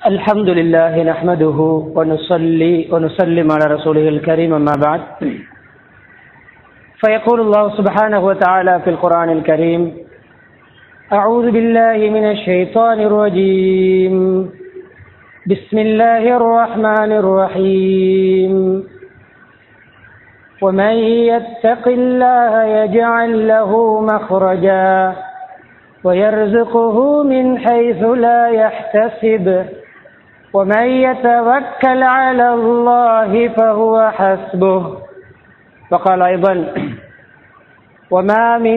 الحمد لله نحمده ونصلي ونسلم على رسوله الكريم أما بعد فيقول الله سبحانه وتعالى في القرآن الكريم أعوذ بالله من الشيطان الرجيم بسم الله الرحمن الرحيم ومن يتق الله يجعل له مخرجا ويرزقه من حيث لا يحتسب ومن يتوكل على الله فهو حسبه وقال أيضا وما من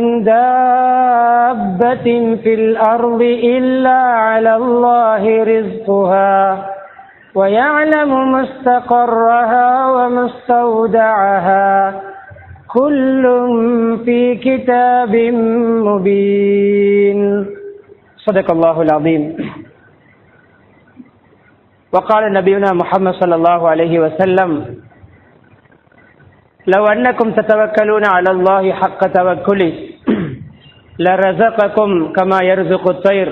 دابة في الأرض إلا على الله رزقها ويعلم مستقرها ومستودعها كل في كتاب مبين صدق الله العظيم وقال نبينا محمد صلى الله عليه وسلم لو أنكم تتوكلون على الله حق توكله لرزقكم كما يرزق الطير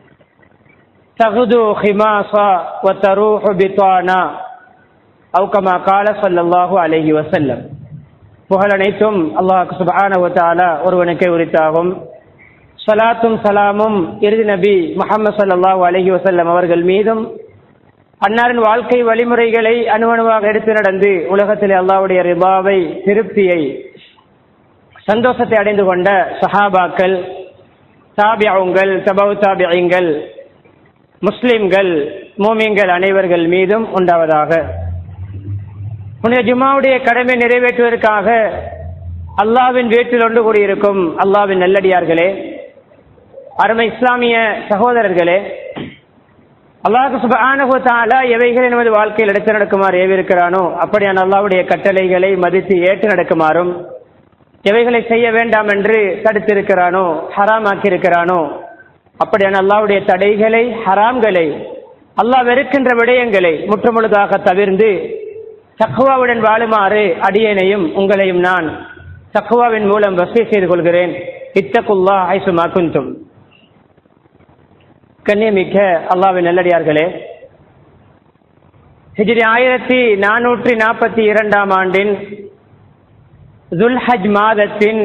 تغدو خماصا وتروح بطانا أو كما قال صلى الله عليه وسلم புகழ் அனைத்தும் அல்லாஹ் சுபான ஒருவனுக்கே உரித்தாகும் சலாத்தும் சலாமும் இறுதி நபி முகமது சல்லாஹூ அலஹி வசல்லம் அவர்கள் மீதும் அன்னாரின் வாழ்க்கை வழிமுறைகளை அணுவணுவாக எடுத்து நடந்து உலகத்தில் அல்லாவுடைய ரிபாவை திருப்தியை சந்தோஷத்தை அடைந்து கொண்ட சஹாபாக்கள் தாபியாவுங்கள் தபவு தாபியங்கள் முஸ்லிம்கள் மோமியங்கள் அனைவர்கள் மீதும் உண்டாவதாக புனித ஜுமாவுடைய கடமை நிறைவேற்றுவதற்காக அல்லாவின் வீட்டில் ஒன்று கூடியிருக்கும் அல்லாவின் நல்லடியார்களே அருமை இஸ்லாமிய சகோதரர்களே அல்லாஹு சுபானுகுத்தாலா எவைகளை நமது வாழ்க்கையில் எடுத்து நடக்குமாறு ஏவிருக்கிறானோ அப்படியான அல்லாவுடைய கட்டளைகளை மதித்து ஏற்று நடக்குமாறும் எவைகளை செய்ய வேண்டாம் என்று தடுத்திருக்கிறானோ ஹராமாக்கி இருக்கிறானோ அப்படியான அல்லாவுடைய தடைகளை ஹராம்களை அல்லாஹ் வெறுக்கின்ற விடயங்களை முற்றுமுழுதாக தவிர்ந்து தக்குவாவுடன் வாழுமாறு அடியேனையும் உங்களையும் நான் தக்குவாவின் மூலம் வசதி செய்து கொள்கிறேன் இத்தகுல்லா ஐசு மாக்குந்தும் கண்ணியமிக்க அல்லாவின் நல்லடியார்களே ஹிஜ்ரி ஆயிரத்தி நானூற்றி நாற்பத்தி இரண்டாம் ஆண்டின் துல்ஹஜ் மாதத்தின்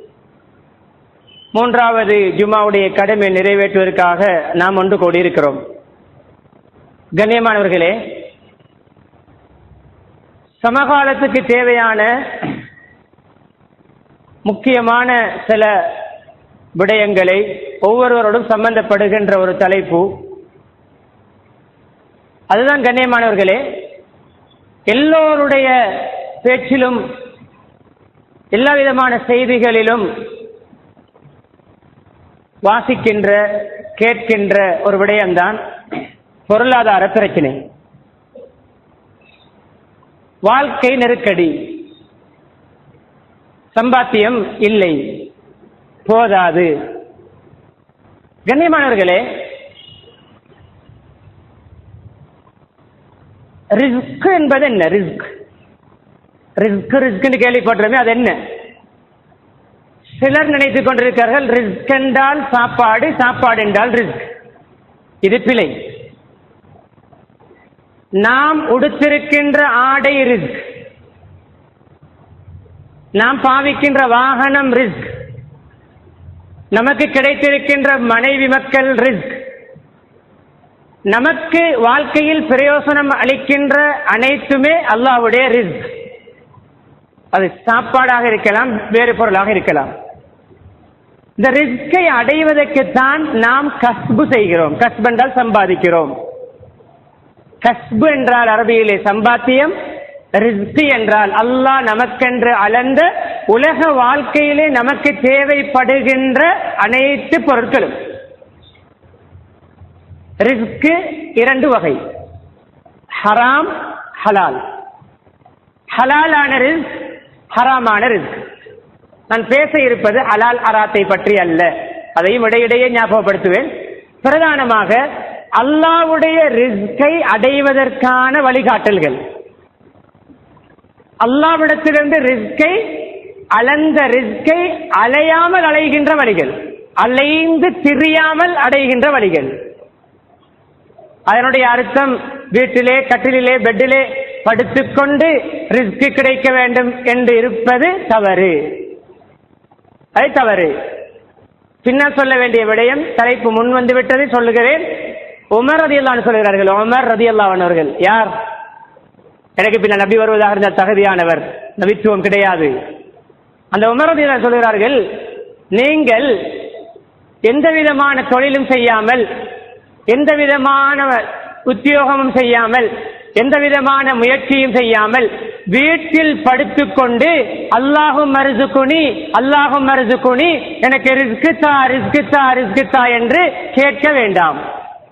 மூன்றாவது ஜுமாவுடைய கடமை நிறைவேற்றுவதற்காக நாம் ஒன்று கூடியிருக்கிறோம் கண்ணியமானவர்களே சமகாலத்துக்கு தேவையான முக்கியமான சில விடயங்களை ஒவ்வொருவரோடும் சம்பந்தப்படுகின்ற ஒரு தலைப்பு அதுதான் கண்ணியமானவர்களே எல்லோருடைய பேச்சிலும் எல்லா விதமான செய்திகளிலும் வாசிக்கின்ற கேட்கின்ற ஒரு விடயம்தான் பொருளாதார பிரச்சனை வாழ்க்கை நெருக்கடி சம்பாத்தியம் இல்லை போதாது கண்ணியமானவர்களே ரிஸ்க் என்பது என்ன ரிஸ்க் ரிஸ்க் ரிஸ்க் கேள்விப்படுறமே அது என்ன சிலர் நினைத்துக் கொண்டிருக்கிறார்கள் ரிஸ்க் என்றால் சாப்பாடு சாப்பாடு என்றால் ரிஸ்க் இது பிழை நாம் உடுத்திருக்கின்ற ஆடை ரிஸ்க் நாம் பாவிக்கின்ற வாகனம் ரிஸ்க் நமக்கு கிடைத்திருக்கின்ற மனைவி மக்கள் ரிஸ்க் நமக்கு வாழ்க்கையில் பிரயோசனம் அளிக்கின்ற அனைத்துமே அல்லாவுடைய ரிஸ்க் அது சாப்பாடாக இருக்கலாம் வேறு பொருளாக இருக்கலாம் இந்த ரிஸ்கை அடைவதற்குத்தான் நாம் கஸ்பு செய்கிறோம் கஸ்பு என்றால் சம்பாதிக்கிறோம் கஸ்பு என்றால் அரபியிலே சம்பாத்தியம் ரிஸ்கி என்றால் அல்லாஹ் நமக்கென்று அளந்த உலக வாழ்க்கையிலே நமக்கு தேவைப்படுகின்ற அனைத்து பொருட்களும் ரிஸ்க்கு இரண்டு வகை ஹராம் ஹலால் ஹலாலான ரிஸ்க் ஹராமான ரிஸ்க் நான் பேச இருப்பது ஹலால் ஹராத்தை பற்றி அல்ல அதையும் இடையிடையே ஞாபகப்படுத்துவேன் பிரதானமாக அல்லாவுடைய ரிஸ்கை அடைவதற்கான வழிகாட்டல்கள் அல்லாவிடத்திலிருந்து ரிஸ்கை அளந்த ரிஸ்கை அலையாமல் அலைகின்ற வழிகள் அலைந்து திரியாமல் அடைகின்ற வழிகள் அதனுடைய அர்த்தம் வீட்டிலே கட்டிலே பெட்டிலே படுத்துக்கொண்டு ரிஸ்க் கிடைக்க வேண்டும் என்று இருப்பது தவறு அது தவறு பின்னால் சொல்ல வேண்டிய விடயம் தலைப்பு முன் வந்து விட்டதை சொல்லுகிறேன் உமர் ரதி அல்லான்னு சொல்கிறார்கள் உமர் ரதி அவர்கள் யார் எனக்கு பின்னால் நபி வருவதாக இருந்த தகுதியானவர் நபித்துவம் கிடையாது அந்த உமர் ரதி சொல்கிறார்கள் நீங்கள் எந்த விதமான தொழிலும் செய்யாமல் எந்த விதமான உத்தியோகமும் செய்யாமல் எந்த விதமான முயற்சியும் செய்யாமல் வீட்டில் படுத்துக்கொண்டு அல்லாஹும் மருதுகுனி அல்லாஹும் மருதுகுனி எனக்கு ரிஸ்கு தா ரிஸ்கு தா ரிஸ்கு தா என்று கேட்க வேண்டாம்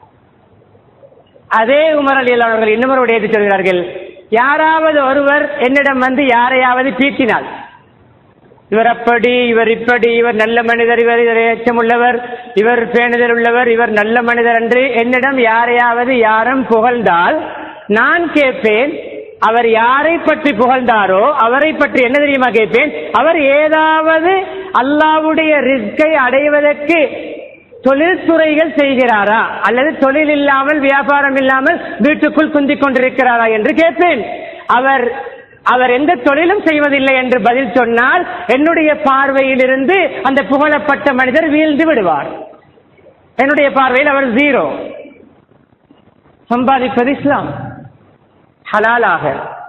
அதே உமர் அலி அவர்கள் இன்னொரு எடுத்து சொல்கிறார்கள் யாராவது ஒருவர் என்னிடம் வந்து யாரையாவது பீத்தினால் இவர் அப்படி இவர் இப்படி இவர் நல்ல மனிதர் இவர் இரையச்சம் உள்ளவர் இவர் பேணுதல் உள்ளவர் இவர் நல்ல மனிதர் என்று என்னிடம் யாரையாவது யாரும் புகழ்ந்தால் நான் கேட்பேன் அவர் யாரை பற்றி புகழ்ந்தாரோ அவரை பற்றி என்ன தெரியுமா கேட்பேன் அவர் ஏதாவது அல்லாவுடைய ரிஸ்கை அடைவதற்கு தொழில்துறைகள் செய்கிறாரா அல்லது தொழில் இல்லாமல் வியாபாரம் இல்லாமல் வீட்டுக்குள் குந்திக் கொண்டிருக்கிறாரா என்று கேட்பேன் அவர் அவர் எந்த தொழிலும் செய்வதில்லை என்று பதில் சொன்னால் என்னுடைய பார்வையிலிருந்து அந்த புகழப்பட்ட மனிதர் வீழ்ந்து விடுவார் என்னுடைய பார்வையில் அவர் ஜீரோ சம்பாதிப்பது இஸ்லாம் ஹலாலாக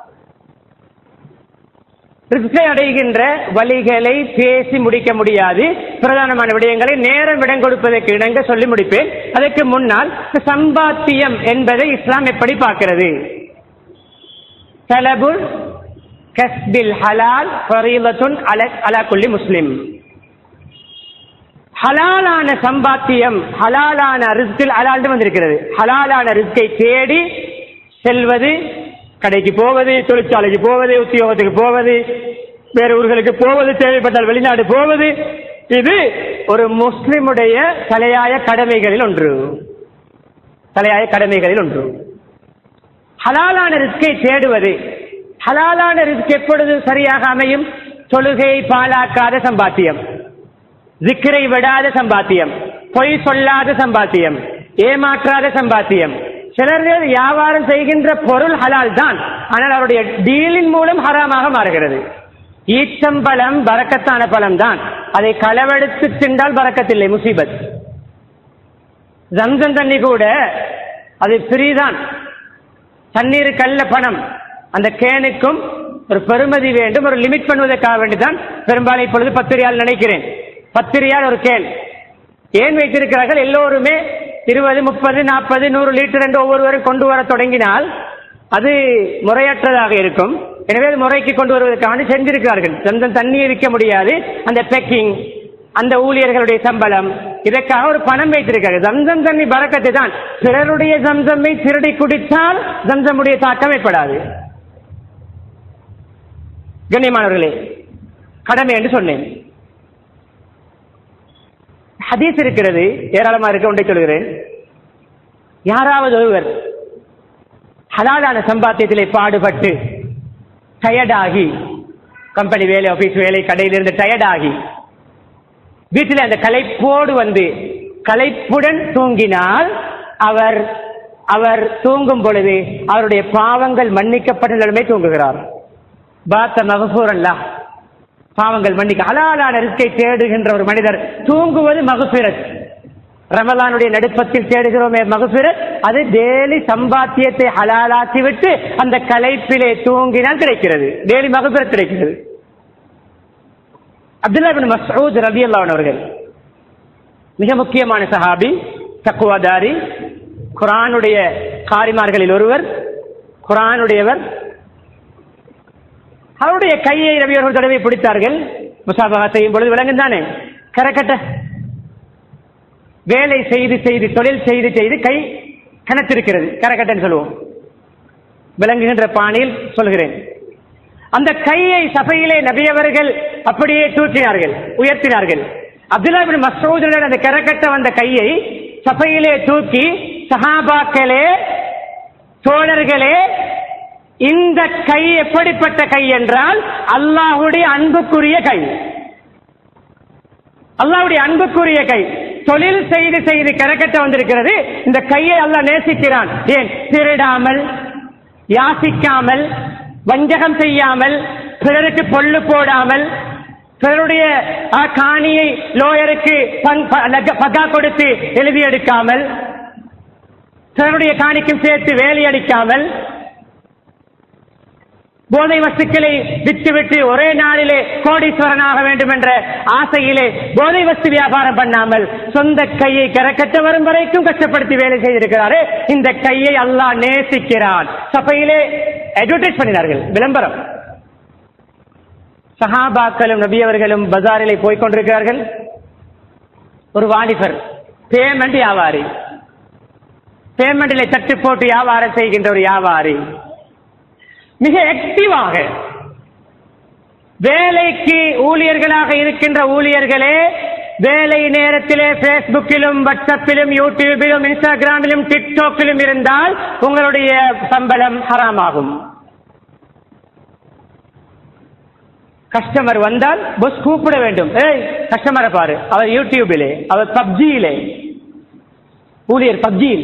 ரிஸ்கை அடைகின்ற வழிகளை பேசி முடிக்க முடியாது பிரதானமான விடயங்களை நேரம் இடம் கொடுப்பதற்கு இணங்க சொல்லி முடிப்பேன் அதற்கு முன்னால் சம்பாத்தியம் என்பதை இஸ்லாம் எப்படி பார்க்கிறது தலபுல் கஸ்பில் ஹலால் ஃபரீலத்துன் அல அலா குல்லி முஸ்லிம் ஹலாலான சம்பாத்தியம் ஹலாலான ரிஸ்கில் ஹலால்னு வந்திருக்கிறது ஹலாலான ரிஸ்கை தேடி செல்வது கடைக்கு போவது தொழிற்சாலைக்கு போவது உத்தியோகத்துக்கு போவது வேறு ஊர்களுக்கு போவது தேவைப்பட்டால் வெளிநாடு போவது இது ஒரு முஸ்லிமுடைய தலையாய கடமைகளில் ஒன்று தலையாய கடமைகளில் ஒன்று ஹலாலான ரிஸ்கை தேடுவது ஹலாலான ரிஸ்க் எப்பொழுது சரியாக அமையும் தொழுகை பாலாக்காத சம்பாத்தியம் ஜிக்கரை விடாத சம்பாத்தியம் பொய் சொல்லாத சம்பாத்தியம் ஏமாற்றாத சம்பாத்தியம் சிலர்கள் வியாபாரம் செய்கின்ற பொருள் ஹலால் தான் ஆனால் அவருடைய டீலின் மூலம் ஹராமாக மாறுகிறது ஈச்சம்பழம் பறக்கத்தான பழம் தான் அதை களவெடுத்து தின்றால் பறக்கத்தில்லை முசீபத் ஜம்சம் தண்ணி கூட அது ஃப்ரீதான் தண்ணீர் கல்ல பணம் அந்த கேனுக்கும் ஒரு பெருமதி வேண்டும் ஒரு லிமிட் பண்ணுவதற்காக வேண்டிதான் பெரும்பாலும் இப்பொழுது பத்து ரியால் நினைக்கிறேன் பத்து ரியால் ஒரு கேன் ஏன் வைத்திருக்கிறார்கள் எல்லோருமே இருபது முப்பது நாற்பது நூறு லிட்டர் என்று ஒவ்வொருவரும் கொண்டு வர தொடங்கினால் அது முறையற்றதாக இருக்கும் எனவே அது முறைக்கு கொண்டு வருவதற்காக செஞ்சிருக்கிறார்கள் சொந்தம் தண்ணியை விற்க முடியாது அந்த பேக்கிங் அந்த ஊழியர்களுடைய சம்பளம் இதற்காக ஒரு பணம் வைத்திருக்கிறார்கள் ஜம்சம் தண்ணி பறக்கத்தை தான் பிறருடைய ஜம்சம்மை திருடி குடித்தால் ஜம்சமுடைய தாக்கம் ஏற்படாது கண்ணியமானவர்களே கடமை என்று சொன்னேன் ஹதீஸ் இருக்கிறது ஏராளமா இருக்க ஒன்றை சொல்கிறேன் யாராவது ஒருவர் ஹலாலான சம்பாத்தியத்திலே பாடுபட்டு டயர்டாகி கம்பெனி வேலை ஆபீஸ் வேலை கடையிலிருந்து டயர்டாகி வீட்டில் அந்த களைப்போடு வந்து களைப்புடன் தூங்கினால் அவர் அவர் தூங்கும் பொழுது அவருடைய பாவங்கள் மன்னிக்கப்பட்ட நிலைமை தூங்குகிறார் பாத்த மகசூரல்லா பாவங்கள் மன்னிக்க ஹலாலான ரிஸ்கை தேடுகின்ற ஒரு மனிதர் தூங்குவது மகசூரத் ரமலானுடைய நடுப்பத்தில் தேடுகிறோமே மகசூரத் அது டெய்லி சம்பாத்தியத்தை ஹலாலாக்கி விட்டு அந்த கலைப்பிலே தூங்கினால் கிடைக்கிறது டெய்லி மகசூரத் கிடைக்கிறது அப்துல்லா பின் மசூத் ரபி அவர்கள் மிக முக்கியமான சஹாபி தக்குவாதாரி குரானுடைய காரிமார்களில் ஒருவர் குரானுடையவர் அவருடைய கையை ரவி அவர்கள் தடவை பிடித்தார்கள் முசாபகா செய்யும் பொழுது விளங்கும் தானே கரக்கட்ட வேலை செய்து செய்து தொழில் செய்து செய்து கை கணத்திருக்கிறது கரக்கட்டன்னு சொல்லுவோம் விளங்குகின்ற பாணியில் சொல்கிறேன் அந்த கையை சபையிலே நபியவர்கள் அப்படியே தூக்கினார்கள் உயர்த்தினார்கள் அப்துல்லா பின் மசூதுடன் அந்த கரக்கட்ட வந்த கையை சபையிலே தூக்கி சஹாபாக்களே தோழர்களே இந்த கை எப்படிப்பட்ட கை என்றால் அல்லாஹுடைய அன்புக்குரிய கை அல்லாஹ்வுடைய அன்புக்குரிய கை தொழில் செய்து செய்து கரக்கட்ட வந்திருக்கிறது இந்த கையை அல்லாஹ் நேசிக்கிறான் ஏன் திருடாமல் யாசிக்காமல் வஞ்சகம் செய்யாமல் பிறருக்கு பொல்லு போடாமல் பிறருடைய ஆ, காணியை லோயருக்கு பங்- ப- லக- பகா கொடுத்து எழுதி எடுக்காமல் பிறருடைய காணிக்கும் சேர்த்து வேலை அடிக்காமல் போதை வஸ்துக்களை விட்டுவிட்டு ஒரே நாளிலே கோடீஸ்வரனாக வேண்டும் என்ற ஆசையிலே போதை வஸ்து வியாபாரம் பண்ணாமல் சொந்த கையை கரக்கட்ட வரும் வரைக்கும் கஷ்டப்படுத்தி வேலை செய்திருக்கிறாரே இந்த கையை அல்லாஹ் நேசிக்கிறான் சபையிலே அட்வர்டைஸ் பண்ணினார்கள் விளம்பரம் சஹாபாக்களும் நபியவர்களும் பஜாரிலே போய்க் கொண்டிருக்கிறார்கள் ஒரு வாலிபர் பேமெண்ட் வியாபாரி பேமெண்டிலே தட்டு போட்டு வியாபாரம் செய்கின்ற ஒரு வியாபாரி மிக ஆக்டிவாக வேலைக்கு ஊழியர்களாக இருக்கின்ற ஊழியர்களே வேலை நேரத்திலே பேஸ்புக்கிலும் வாட்ஸ்அப்பிலும் யூடியூபிலும் இன்ஸ்டாகிராமிலும் டிக்டாக்கிலும் இருந்தால் உங்களுடைய சம்பளம் ஹராமாகும் கஸ்டமர் வந்தால் பஸ் கூப்பிட வேண்டும் ஏய் கஸ்டமரை பாரு அவர் யூடியூபிலே அவர் பப்ஜியிலே ஊழியர் பப்ஜியில்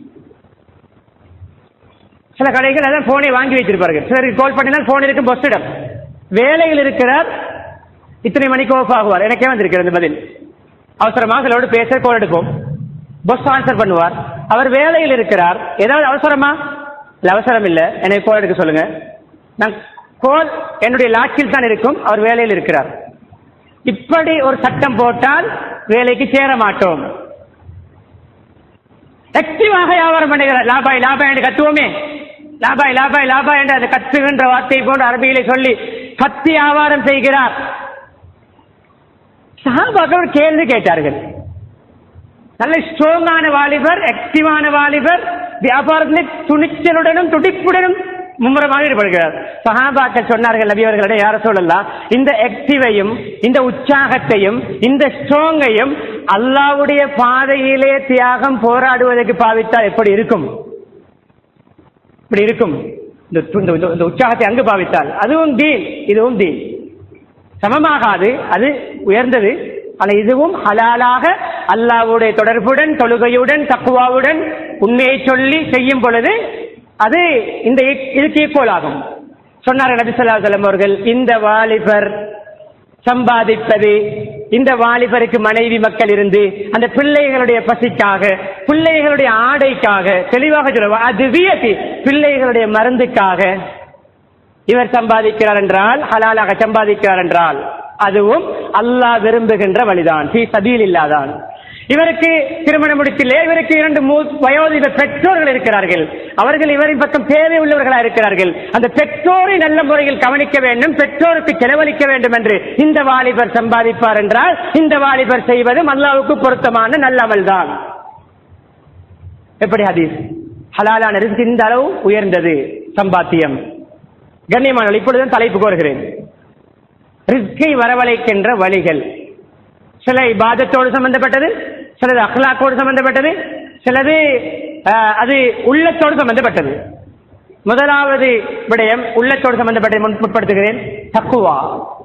சில கடைகள் அதான் போனை வாங்கி வைத்திருப்பார்கள் சிலருக்கு கால் பண்ணினால் போன் இருக்கும் பஸ்ஸிடம் வேலையில் இருக்கிறார் இத்தனை மணிக்கு ஆஃப் ஆகுவார் எனக்கே வந்திருக்கிறது பதில் அவசரமாக சிலரோடு பேச கால் எடுப்போம் பஸ் ஆன்சர் பண்ணுவார் அவர் வேலையில் இருக்கிறார் ஏதாவது அவசரமா இல்ல அவசரம் இல்ல எனக்கு கால் எடுக்க சொல்லுங்க நான் கால் என்னுடைய லாட்சியில் தான் இருக்கும் அவர் வேலையில் இருக்கிறார் இப்படி ஒரு சட்டம் போட்டால் வேலைக்கு சேர மாட்டோம் ஆக்டிவாக வியாபாரம் பண்ணுகிறார் லாபாய் லாபாய் என்று கத்துவோமே லாபாய் லாபாய் லாபாய் என்று அது கத்துகின்ற வார்த்தை போன்று அரபியிலே சொல்லி கத்தி வியாபாரம் செய்கிறார் சஹாபாக்கள் ஒரு கேள்வி கேட்டார்கள் நல்ல ஸ்ட்ராங்கான வாலிபர் ஆக்டிவான வாலிபர் வியாபாரத்தில் துணிச்சலுடனும் துடிப்புடனும் மும்முரமாக ஈடுபடுகிறார் சஹாபாக்கள் சொன்னார்கள் நபி அவர்களிடம் யார சொல்லலாம் இந்த ஆக்டிவையும் இந்த உற்சாகத்தையும் இந்த ஸ்ட்ராங்கையும் அல்லாவுடைய பாதையிலே தியாகம் போராடுவதற்கு பாவித்தால் எப்படி இருக்கும் இப்படி இருக்கும் இந்த து- இந்த- இந்த- இந்த உற்சாகத்தை அங்கு பாவித்தால் அதுவும் தீன் இதுவும் தீன் சமமாகாது அது உயர்ந்தது ஆனால் இதுவும் ஹலாலாக அல்லாஹ்வுடைய தொடர்புடன் தொழுகையுடன் தக்குவாவுடன் உண்மையை சொல்லி செய்யும் பொழுது அது இந்த இ- இதுக்கு ஈக்குவல் ஆகும் சொன்னார்கள் நபி ஸல்லல்லாஹு அலைஹி வஸல்லம் அவர்கள் இந்த வாலிபர் சம்பாதிப்பது இந்த வாலிபருக்கு மனைவி மக்கள் இருந்து அந்த பிள்ளைகளுடைய பசிக்காக பிள்ளைகளுடைய ஆடைக்காக தெளிவாக சொல்லுவார் அது வியத்தி பிள்ளைகளுடைய மருந்துக்காக இவர் சம்பாதிக்கிறார் என்றால் ஹலாலாக சம்பாதிக்கிறார் என்றால் அதுவும் அல்லாஹ் விரும்புகின்ற வழிதான் ஃபீ சபீலில்லாதான் இவருக்கு திருமணம் முடித்தில்லை இவருக்கு இரண்டு மூ- வயோதிக பெற்றோர்கள் இருக்கிறார்கள் அவர்கள் இவரின் பக்கம் தேவை உள்ளவர்களா இருக்கிறார்கள் அந்த பெற்றோரை நல்ல முறையில் கவனிக்க வேண்டும் பெற்றோருக்கு செலவழிக்க வேண்டும் என்று இந்த வாலிபர் சம்பாதிப்பார் என்றால் இந்த வாலிபர் செய்வதும் அல்லாவுக்கு பொருத்தமான நல்லமல் தான் எப்படி ஹதீஸ் ஹலாலான ரிஸ்க் இந்த அளவு உயர்ந்தது சம்பாத்தியம் கண்ணியமானவர்கள் இப்பொழுதுதான் தலைப்பு கோருகிறேன் ரிஸ்கை வரவழைக்கின்ற வழிகள் சில இபாதத்தோடு சம்பந்தப்பட்டது சிலது அஹ்லாக்கோடு சம்பந்தப்பட்டது சிலது அஹ், அது உள்ளத்தோடு சம்பந்தப்பட்டது முதலாவது விடயம் உள்ளத்தோடு சம்பந்தப்பட்டதை முன் முற்படுத்துகிறேன் தக்குவா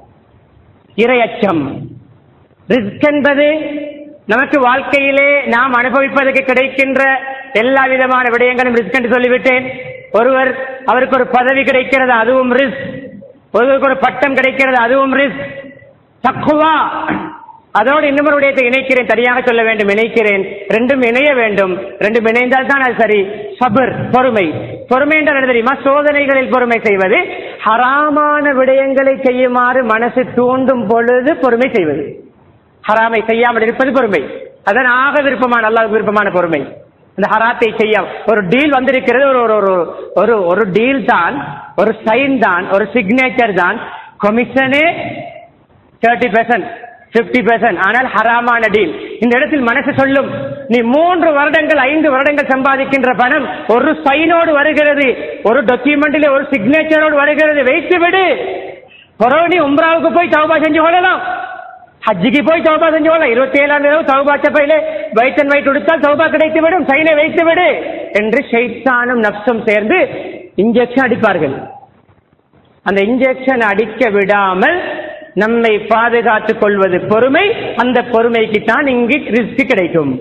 இரையச்சம் ரிஸ்க் என்பது நமக்கு வாழ்க்கையிலே நாம் அனுபவிப்பதற்கு கிடைக்கின்ற எல்லா விதமான விடயங்களும் ரிஸ்க் என்று சொல்லிவிட்டேன் ஒருவர் அவருக்கு ஒரு பதவி கிடைக்கிறது அதுவும் ரிஸ்க் ஒருவருக்கு ஒரு பட்டம் கிடைக்கிறது அதுவும் ரிஸ்க் தக்குவா அதோடு இன்னொரு விடயத்தை இணைக்கிறேன் தனியாக சொல்ல வேண்டும் இணைக்கிறேன் ரெண்டும் இணைய வேண்டும் ரெண்டும் இணைந்தால் தான் அது சரி சபர் பொறுமை பொறுமை என்றால் என்ன தெரியுமா சோதனைகளில் பொறுமை செய்வது ஹராமான விடயங்களை செய்யுமாறு மனசு தூண்டும் பொழுது பொறுமை செய்வது ஹராமை செய்யாமல் இருப்பது பொறுமை அதன் ஆக விருப்பமான அல்லாஹ் விருப்பமான பொறுமை இந்த ஹராத்தை செய்ய ஒரு டீல் வந்திருக்கிறது ஒரு ஒரு ஒரு ஒரு ஒரு டீல் தான் ஒரு சைன் தான் ஒரு சிக்னேச்சர் தான் கமிஷனே தேர்ட்டி பெர்சன்ட் பிப்டி பெர்சன்ட் ஆனால் ஹராமான டீல் இந்த இடத்தில் மனசு சொல்லும் நீ மூன்று வருடங்கள் ஐந்து வருடங்கள் சம்பாதிக்கின்ற பணம் ஒரு சைனோடு வருகிறது ஒரு டாக்குமெண்ட்ல ஒரு சிக்னேச்சரோடு வருகிறது வைத்து விடு பிறகு நீ உம்ராவுக்கு போய் தௌபா செஞ்சு கொள்ளலாம் ஹஜ்ஜிக்கு போய் தௌபா செஞ்சு கொள்ளலாம் இருபத்தி ஏழாம் தேதி தௌபா சப்பையிலே வைட் அண்ட் வைட் கொடுத்தால் தௌபா கிடைத்து விடும் சைனை வைத்து விடு என்று ஷைத்தானும் நப்சும் சேர்ந்து இன்ஜெக்ஷன் அடிப்பார்கள் அந்த இன்ஜெக்ஷன் அடிக்க விடாமல் நம்மை பாதுகாத்துக் கொள்வது பொறுமை அந்த பொறுமைக்கு தான் இங்கு ரிஸ்க் கிடைக்கும்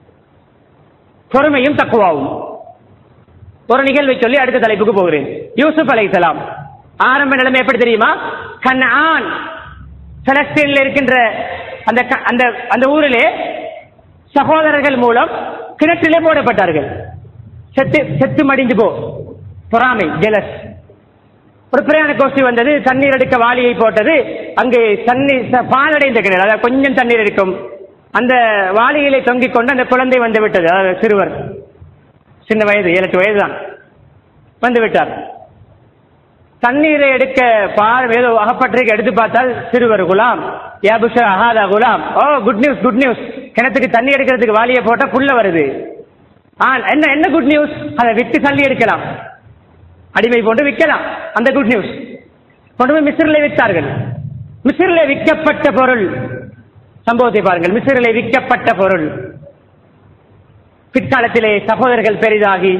பொறுமையும் தக்குவாவும் ஒரு நிகழ்வை சொல்லி அடுத்த தலைப்புக்கு போகிறேன் யூசுப் அலைசலாம் ஆரம்ப நிலைமை எப்படி தெரியுமா கண்ணான் பலஸ்தீனில் இருக்கின்ற அந்த க- அந்த அந்த ஊரிலே சகோதரர்கள் மூலம் கிணற்றிலே போடப்பட்டார்கள் செத்து செத்து மடிந்து போ பொறாமை ஜெலஸ் ஒரு பிரயாண கோஷ்டி வந்தது தண்ணீர் எடுக்க வாளியை போட்டது அங்கு தண்ணீர் ச- பாலடைந்த கிணறு அதாவது கொஞ்சம் தண்ணீர் இருக்கும் அந்த வாளியிலே தொங்கிக் கொண்டு அந்த குழந்தை வந்து விட்டது அதாவது சிறுவர் சின்ன வயது ஏழு எட்டு வயது தான் வந்து விட்டார் தண்ணீரை எடுக்க பார் ஏதோ அகப்பட்டிருக்க எடுத்து பார்த்தால் சிறுவர் குலாம் யாபுஷா அஹாதா குலாம் ஓ குட் நியூஸ் குட் நியூஸ் கிணத்துக்கு தண்ணி எடுக்கிறதுக்கு வாளியை போட்டா புல்ல வருது ஆ என்ன என்ன குட் நியூஸ் அதை விட்டு தள்ளி எடுக்கலாம் அடிமை போட்டு விற்கலாம் அந்த குட் நியூஸ் கொண்டு போய் மிஸ்ரில் விற்றார்கள் மிஸ்ரில் விற்கப்பட்ட பொருள் சம்பவத்தை பாருங்கள் மிஸ்ரில் விற்கப்பட்ட பொருள் பிற்காலத்திலே சகோதரர்கள் பெரிதாகி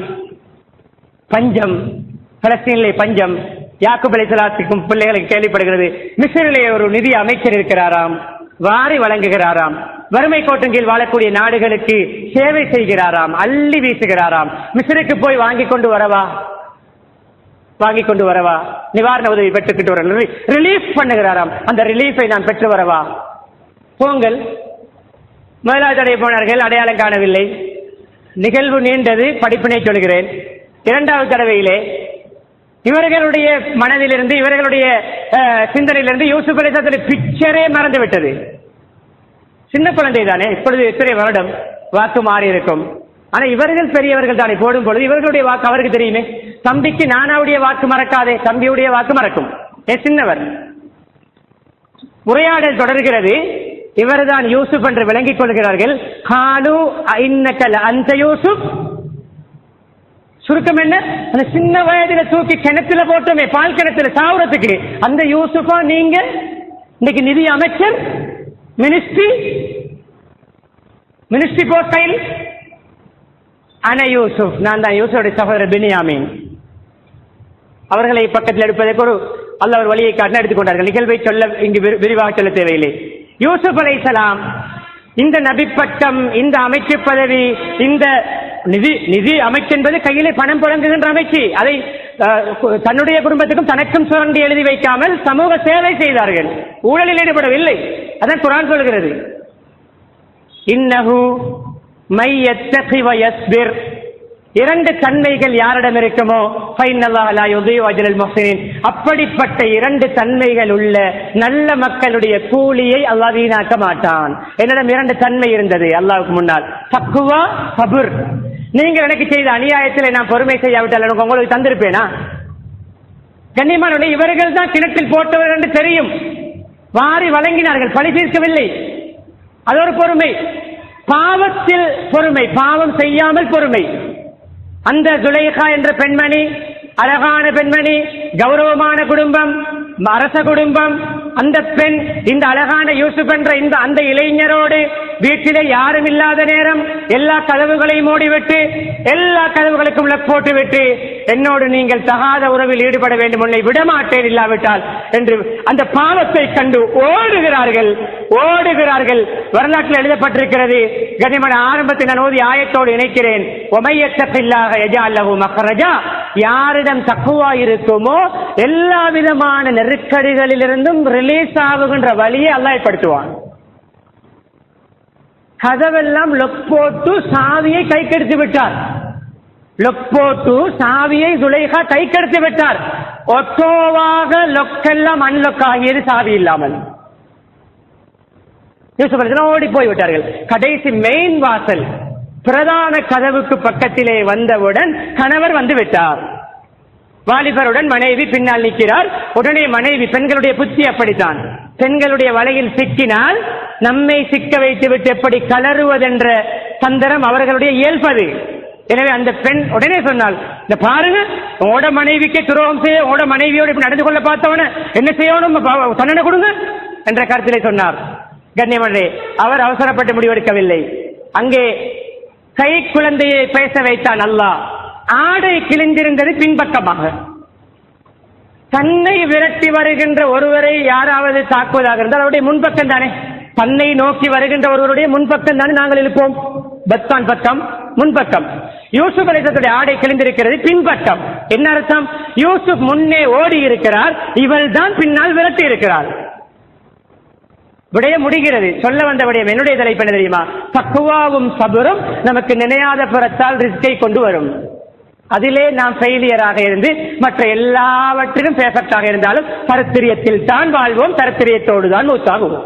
பஞ்சம் பலஸ்தீனிலே பஞ்சம் யாக்குப் அலைசலாத்துக்கும் பிள்ளைகளுக்கு கேள்விப்படுகிறது மிஸ்ரிலே ஒரு நிதி அமைச்சர் இருக்கிறாராம் வாரி வழங்குகிறாராம் வறுமை கோட்டின் கீழ் வாழக்கூடிய நாடுகளுக்கு சேவை செய்கிறாராம் அள்ளி வீசுகிறாராம் மிஸ்ருக்கு போய் வாங்கி கொண்டு வரவா வாங்கி கொண்டு வரவா நிவாரண உதவி பெற்றுக்கிட்டு வர ரிலீஃப் பண்ணுகிறாராம் அந்த ரிலீஃபை நான் பெற்று வரவா போங்கள் முதலாவது தடவை போனார்கள் அடையாளம் காணவில்லை நிகழ்வு நீண்டது படிப்பினை சொல்கிறேன் இரண்டாவது தடவையிலே இவர்களுடைய மனதிலிருந்து இவர்களுடைய அஹ், சிந்தனையிலிருந்து யூசுப் அலிசாத்தின் பிக்சரே மறந்து விட்டது சின்ன குழந்தை தானே இப்பொழுது எத்தனை வருடம் வாக்கு மாறி இருக்கும் ஆனா இவர்கள் பெரியவர்கள் தானே போடும் பொழுது இவர்களுடைய வாக்கு அவருக்கு தெரியுமே தம்பிக்கு நானாவுடைய வாக்கு மறக்காதே தம்பியுடைய வாக்கு மறக்கும் ஏ சின்னவர் உரையாடல் தொடர்கிறது இவர்தான் யூசுப் என்று விளங்கிக் கொள்கிறார்கள் ஹாலு இன்னக்கல் அந்த யூசுப் சுருக்கம் என்ன அந்த சின்ன வயதுல தூக்கி கிணத்துல போட்டோமே பால் கிணத்துல சாவுறதுக்கு அந்த யூசுஃபா நீங்க இன்னைக்கு நிதி அமைச்சர் மினிஸ்ட்ரி மினிஸ்ட்ரி போஸ்டைல் அன யூசுப் நான் தான் யூசுஃபுடைய சகோதரர் பினியாமீன் அவர்களை பக்கத்தில் எடுப்பதற்கு ஒரு அல்லாஹ் ஒரு வழியை காட்டின எடுத்துக்கொண்டார்கள் நிகழ்வை சொல்ல இங்கு விரி- விரிவாக சொல்ல தேவையில்லை யூசுப் அலைஹிஸ்ஸலாம் இந்த நபி பட்டம் இந்த அமைச்சு பதவி இந்த நிதி நிதி அமைச்சு என்பது கையிலே பணம் புழங்குகின்ற அமைச்சு அதை அஹ், கு- தன்னுடைய குடும்பத்துக்கும் தனக்கும் சுரண்டி எழுதி வைக்காமல் சமூக சேவை செய்தார்கள் ஊழலில் ஈடுபடவில்லை அதான் குரான் சொல்கிறது இன்னஹு மை யத்தகி வ யஸ்பிர் இரண்டு தன்மைகள் யாரிடம் இருக்குமோ ஃபைனல்லாஹ் லா யுதீஉ அஜ்ரல் முஹ்சினின் அப்படிப்பட்ட இரண்டு தன்மைகள் உள்ள நல்ல மக்களுடைய கூலியை அல்லாஹ் வீணாக்க மாட்டான் என்னிடம் இரண்டு தன்மை இருந்தது அல்லாஹ்வுக்கு முன்னால் தக்குவா சபுர் நீங்கள் எனக்கு செய்த அநியாயத்தில் நான் பொறுமை செய்யாவிட்டால் எனக்கு உங்களுக்கு தந்திருப்பேனா கண்ணியமானவர்களே இவர்கள் தான் கிணற்றில் போட்டவர் என்று தெரியும் வாரி வழங்கினார்கள் பழி தீர்க்கவில்லை அது ஒரு பொறுமை பாவத்தில் பொறுமை பாவம் செய்யாமல் பொறுமை அந்த துலைகா என்ற பெண்மணி அழகான பெண்மணி கௌரவமான குடும்பம் அரச குடும்பம் அந்த பெண் இந்த அழகான யூசுப் என்ற இந்த அந்த இளைஞரோடு வீட்டிலே யாரும் இல்லாத நேரம் எல்லா கதவுகளையும் மூடிவிட்டு எல்லா கதவுகளுக்கும் லக் போட்டுவிட்டு என்னோடு நீங்கள் தகாத உறவில் ஈடுபட வேண்டும் உன்னை விடமாட்டேன் இல்லாவிட்டால் என்று அந்த பாவத்தை கண்டு ஓடுகிறார்கள் ஓடுகிறார்கள் வரலாற்றில் எழுதப்பட்டிருக்கிறது கனிமன ஆரம்பத்தில் நான் ஓதி ஆயத்தோடு இணைக்கிறேன் ஒமையத்தப்பில்லாக எஜா அல்லஹு மஹரஜா யாரிடம் தக்குவா இருக்குமோ எல்லா விதமான நெருக்கடிகளிலிருந்தும் ரிலீஸ் ஆகுகின்ற வழியை அல்லாஹ் ஏற்படுத்துவான் கதவெல்லாம் லொக் போட்டு சாவியை கைக்கெடுத்து விட்டார் லொக் போட்டு சாவியை சுலைகா கைக்கெடுத்து விட்டார் ஒட்டோவாக லொக்கெல்லாம் அன்லொக் ஆகியது சாவி இல்லாமல் யூசுப் அலைஹிஸ்ஸலாம் ஓடி போய் விட்டார்கள் கடைசி மெயின் வாசல் பிரதான கதவுக்கு பக்கத்திலே வந்தவுடன் கணவர் வந்து விட்டார் வாலிபருடன் மனைவி பின்னால் நிற்கிறார் உடனே மனைவி பெண்களுடைய புத்தி அப்படித்தான் பெண்களுடைய வலையில் சிக்கினால் நம்மை சிக்க வைத்து விட்டு எப்படி கலருவதென்ற தந்திரம் அவர்களுடைய இயல்பது எனவே அந்த பெண் உடனே சொன்னாள் இந்த பாருங்க உங்களோட மனைவிக்கு துரோகம் செய்ய உங்களோட மனைவியோடு இப்படி நடந்து கொள்ள பார்த்தவன என்ன செய்யணும் ப- தண்டனை கொடுங்க என்ற கருத்திலே சொன்னார் கண்ணியமன்றே அவர் அவசரப்பட்டு முடிவெடுக்கவில்லை அங்கே கை குழந்தையை பேச வைத்தான் அல்லாஹ் ஆடை கிழிந்திருந்தது பின்பக்கமாக தன்னை விரட்டி வருகின்ற ஒருவரை யாராவது தாக்குவதாக இருந்தால் அவருடைய முன்பக்கம் தானே தன்னை நோக்கி வருகின்ற ஒருவருடைய முன்பக்கம் தானே நாங்கள் இருப்போம் பத்தான் பக்கம் முன்பக்கம் யூசுப் அலிசத்துடைய ஆடை கிழிந்திருக்கிறது பின்பக்கம் என்ன அர்த்தம் யூசுப் முன்னே ஓடி இருக்கிறார் இவள் தான் பின்னால் விரட்டி இருக்கிறார் விடயம் முடிகிறது சொல்ல வந்த விடயம் என்னுடைய தலைப்பு என்ன தெரியுமா தக்குவாவும் சபுரும் நமக்கு நினையாத புறத்தால் ரிஸ்கை கொண்டு வரும் அதிலே நாம் ஃபெயிலியராக இருந்து மற்ற எல்லாவற்றிலும் பெர்ஃபெக்டாக இருந்தாலும் தரத்திரியத்தில் தான் வாழ்வோம் தரத்திரியத்தோடு தான் மூத்தாகுவோம்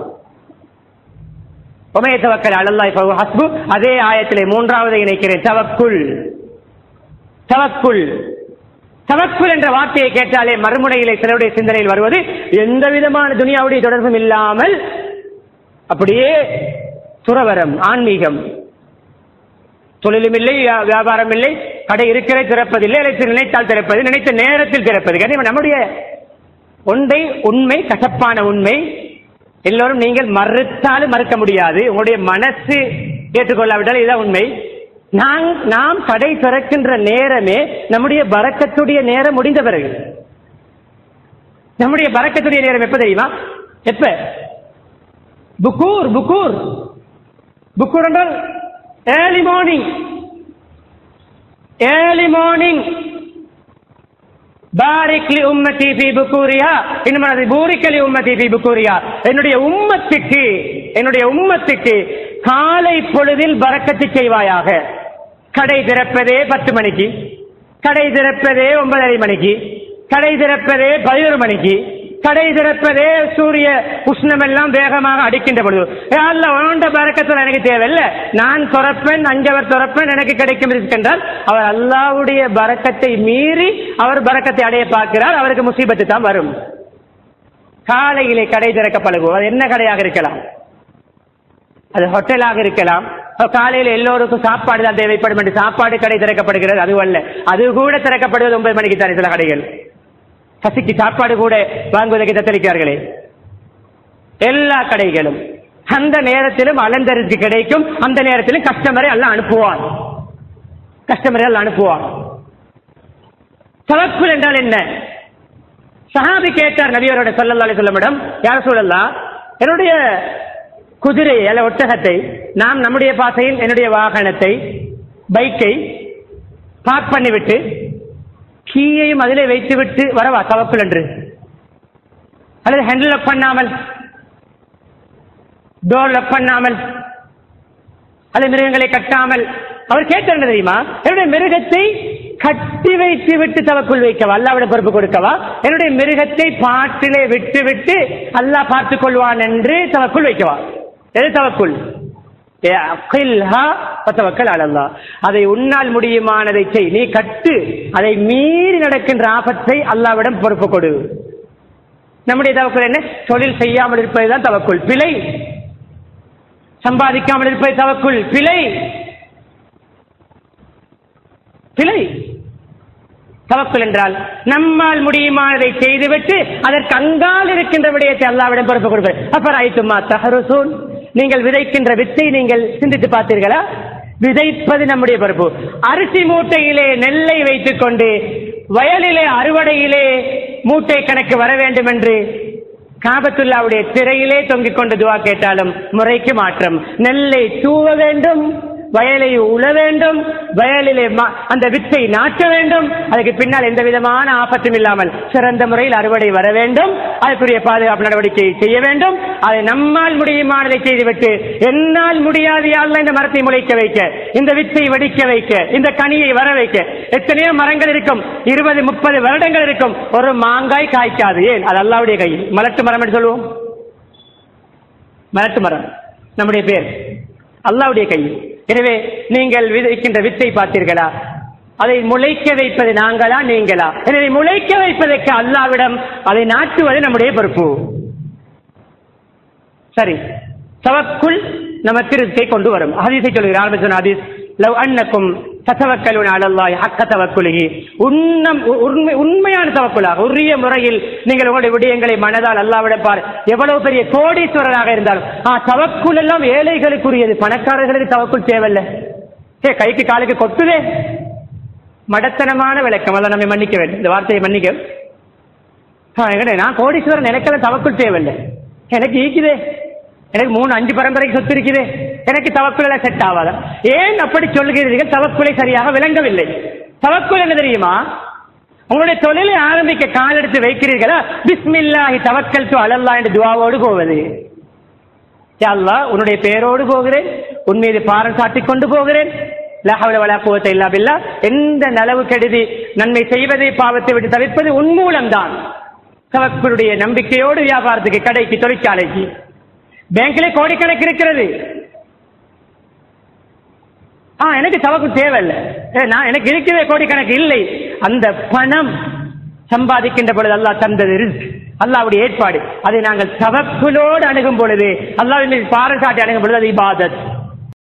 உமைய தவக்கல் அலல்லாய் ஹஸ்பு அதே ஆயத்திலே மூன்றாவது இணைக்கிறேன் தவக்குள் தவக்குள் தவக்குள் என்ற வார்த்தையை கேட்டாலே மறுமுனையிலே சிலருடைய சிந்தனையில் வருவது எந்த விதமான துனியாவுடைய தொடர்பும் இல்லாமல் அப்படியே துறவரம் ஆன்மீகம் தொழிலும் இல்லை வியா- வியாபாரம் இல்லை கடை இருக்கிற திறப்பதில்லை அல்லது நினைத்தால் திறப்பது நினைத்த நேரத்தில் திறப்பது கண்டிப்பா நம்முடைய ஒன்றை உண்மை கசப்பான உண்மை எல்லோரும் நீங்கள் மறுத்தாலும் மறுக்க முடியாது உங்களுடைய மனசு ஏற்றுக்கொள்ளாவிட்டால் இதுதான் உண்மை நான் நாம் கடை திறக்கின்ற நேரமே நம்முடைய பறக்கத்துடைய நேரம் முடிந்த பிறகு நம்முடைய பறக்கத்துடைய நேரம் எப்ப தெரியுமா எப்ப புக்கூர் புக்கூர் புக்கூர் என்றால் ஏர்லி மார்னிங் ஏர்லி மார்னிங் பாரிக்லி உம்மதி ஃபி புக்கூரியா இன்னும் அது பூரிக்கலி உம்மதி ஃபி புக்கூரியா என்னுடைய உம்மத்துக்கு என்னுடைய உம்மத்துக்கு காலை பொழுதில் பறக்கத்து செய்வாயாக கடை திறப்பதே பத்து மணிக்கு கடை திறப்பதே ஒன்பதரை மணிக்கு கடை திறப்பதே பதினொரு மணிக்கு கடை திறப்பதே சூரிய உஷ்ணம் எல்லாம் வேகமாக அடிக்கின்ற பொழுது அல்ல உண்ட பறக்கத்தில் எனக்கு தேவையில்லை நான் துறப்பேன் அஞ்சவர் துறப்பேன் எனக்கு கிடைக்கும் இருக்கின்றால் அவர் அல்லாவுடைய பறக்கத்தை மீறி அவர் பறக்கத்தை அடைய பார்க்கிறார் அவருக்கு முசீபத்து தான் வரும் காலையிலே கடை திறக்க பழகுவோம் அது என்ன கடையாக இருக்கலாம் அது ஹோட்டலாக இருக்கலாம் காலையில் எல்லோருக்கும் சாப்பாடு தான் தேவைப்படும் என்று சாப்பாடு கடை திறக்கப்படுகிறது அது அல்ல அது கூட திறக்கப்படுவது ஒன்பது மணிக்கு தானே சில கடைகள் பசிக்கு சாப்பாடு கூட வாங்குவதற்கு தத்தளிக்கிறார்களே எல்லா கடைகளும் அந்த நேரத்திலும் அலந்தருக்கு கிடைக்கும் அந்த நேரத்திலும் கஸ்டமரை எல்லாம் அனுப்புவான் கஸ்டமரை எல்லாம் அனுப்புவான் தவக்குல் என்றால் என்ன சஹாபி கேட்டார் நபியரோட சொல்லல்லாலே சொல்லமிடம் யார் சொல்லலாம் என்னுடைய குதிரையை அல்ல ஒட்டகத்தை நாம் நம்முடைய பாசையில் என்னுடைய வாகனத்தை பைக்கை பார்க் பண்ணிவிட்டு கீயையும் அதிலே வைத்துவிட்டு வரவா தவக்குல் என்று அல்லது ஹேண்டில் லாக் பண்ணாமல் டோர் லாக் பண்ணாமல் அல்லது மிருகங்களை கட்டாமல் அவர் கேட்டார் என்ன தெரியுமா என்னுடைய மிருகத்தை கட்டி வைத்து விட்டு தவக்குள் வைக்கவா அல்லாவிட பொறுப்பு கொடுக்கவா என்னுடைய மிருகத்தை பாட்டிலே விட்டு விட்டு அல்லாஹ் பார்த்துக் கொள்வான் என்று தவக்குள் வைக்கவா எது தவக்குள் பத்தவக்கள் அழல்லா அதை உன்னால் முடியுமானதை செய் நீ கட்டு அதை மீறி நடக்கின்ற ஆபத்தை அல்லாவிடம் பொறுப்பு கொடு நம்முடைய தவக்குள் என்ன தொழில் செய்யாமல் இருப்பதுதான் தவக்குள் பிழை சம்பாதிக்காமல் இருப்பது தவக்குள் பிழை பிழை தவக்குள் என்றால் நம்மால் முடியுமானதை செய்துவிட்டு அதற்கு அங்கால் இருக்கின்ற விடயத்தை அல்லாவிடம் பொறுப்பு கொடுப்பது அப்ப ஐத்துமா தஹருசூன் நீங்கள் விதைக்கின்ற வித்தை நீங்கள் சிந்தித்து பார்த்தீர்களா விதைப்பது நம்முடைய பொறுப்பு அரிசி மூட்டையிலே நெல்லை வைத்துக் கொண்டு வயலிலே அறுவடையிலே மூட்டை கணக்கு வர வேண்டும் என்று காபத்துல்லாவுடைய திரையிலே தொங்கிக் கொண்டு துவா கேட்டாலும் முறைக்கு மாற்றம் நெல்லை தூவ வேண்டும் வயலை உழ வேண்டும் வயலிலே ம- அந்த வித்தை நாட்ட வேண்டும் அதுக்கு பின்னால் எந்த விதமான ஆபத்தும் இல்லாமல் சிறந்த முறையில் அறுவடை வர வேண்டும் அதற்குரிய பாதுகாப்பு நடவடிக்கை செய்ய வேண்டும் அதை நம்மால் முடியுமானதை செய்துவிட்டு என்னால் முடியாது யாரெல்லாம் இந்த மரத்தை முளைக்க வைக்க இந்த வித்தை வெடிக்க வைக்க இந்த கனியை வர வைக்க எத்தனையோ மரங்கள் இருக்கும் இருபது முப்பது வருடங்கள் இருக்கும் ஒரு மாங்காய் காய்க்காது ஏன் அது அல்லாவுடைய கையில் மலட்டு மரம் என்று சொல்லுவோம் மலட்டு மரம் நம்முடைய பேர் அல்லாவுடைய கையில் எனவே நீங்கள் விதைக்கின்ற வித்தை பார்த்தீர்களா அதை முளைக்க வைப்பது நாங்களா நீங்களா எனவே முளைக்க வைப்பதற்கு அல்லாவிடம் அதை நாட்டுவது நம்முடைய பொறுப்பு சரி தவக்குள் நமக்கு ரிஸ்கை கொண்டு வரும் ஹதீஸை சொல்கிறார் ஆரம்பிச்ச ஹதீஸ் லவ் அன்னக்கும் தத்தவக்கலுன அலல்லாஹி ஹக்க தவக்குலிஹி உன்னம் உண்மை உண்மையான தவக்குலாக உரிய முறையில் நீங்கள் உங்களுடைய விடயங்களை மனதால் அல்லாவிடம் பார் எவ்வளவு பெரிய கோடீஸ்வரராக இருந்தாலும் ஆ தவக்குல் எல்லாம் ஏழைகளுக்குரியது பணக்காரர்களுக்கு தவக்குள் தேவையில்லை ஏ கைக்கு காலுக்கு கொட்டுதே மடத்தனமான விளக்கம் அதான் நம்மை மன்னிக்க வேண்டும் இந்த வார்த்தையை மன்னிக்க ஆ, எங்கடே, நான் கோடீஸ்வரன் எனக்கெல்லாம் தவக்குள் தேவையில்லை எனக்கு ஈக்குதே எனக்கு மூணு அஞ்சு பரம்பரைக்கு சொத்து இருக்குதே எனக்கு தவக்குள் எல்லாம் செட் ஆகாத ஏன் அப்படி சொல்கிறீர்கள் தவக்குலை சரியாக விளங்கவில்லை தவக்குள் என்ன தெரியுமா உங்களுடைய தொழிலை ஆரம்பிக்க கால் எடுத்து வைக்கிறீர்களா பிஸ்மில்லாஹி தவக்கல் து அலல்லா என்று துவாவோடு போவது யா அல்லாஹ் உன்னுடைய பெயரோடு போகிறேன் உன் மீது பாரம் சாட்டிக் கொண்டு போகிறேன் லா ஹவ்ல வலா குவத்த இல்லா பில்லா எந்த நலவு கெடுதி நன்மை செய்வதை பாவத்தை விட்டு தவிர்ப்பது உன் மூலம்தான் தவக்குடைய நம்பிக்கையோடு வியாபாரத்துக்கு கடைக்கு தொழிற்சாலைக்கு பேங்க்ல கோடிக்கணக்கு இருக்கிறது ஆ எனக்கு தவக்கு தேவையில்லை ஏ, நான் எனக்கு இருக்கிற கோடிக்கணக்கு இல்லை அந்த பணம் சம்பாதிக்கின்ற பொழுது அல்லாஹ் தந்தது ரிஸ்க் அல்லாவுடைய ஏற்பாடு அதை நாங்கள் தவக்குலோடு அணுகும் பொழுது அல்லாஹ்வின் மீது பாரசாட்டி அணுகும் பொழுது அது இபாதத்